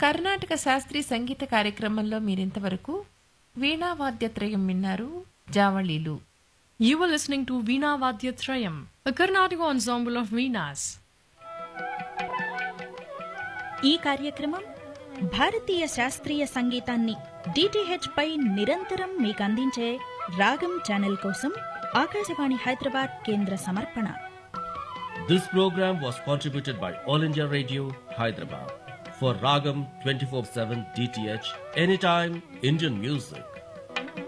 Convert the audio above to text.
కర్ణాటక శాస్త్రీయ సంగీత కార్యక్రమంలో మీరింతవరకు వీణావాద్యత్రయం విన్నారు జావళీలు You were listening to Veena Vadyatrayam, a Karnataka ensemble of Veenas. ఈ కార్యక్రమం భారతీయ శాస్త్రీయ సంగీతాన్ని డిటిహెచ్ పై నిరంతరం మీకు అందించే రాగం ఛానల్ కోసం ఆకాశవాణి హైదరాబాద్ కేంద్ర సమర్పణ This program was contributed by All India Radio, Hyderabad. For Ragam 24-7 DTH, anytime Indian music.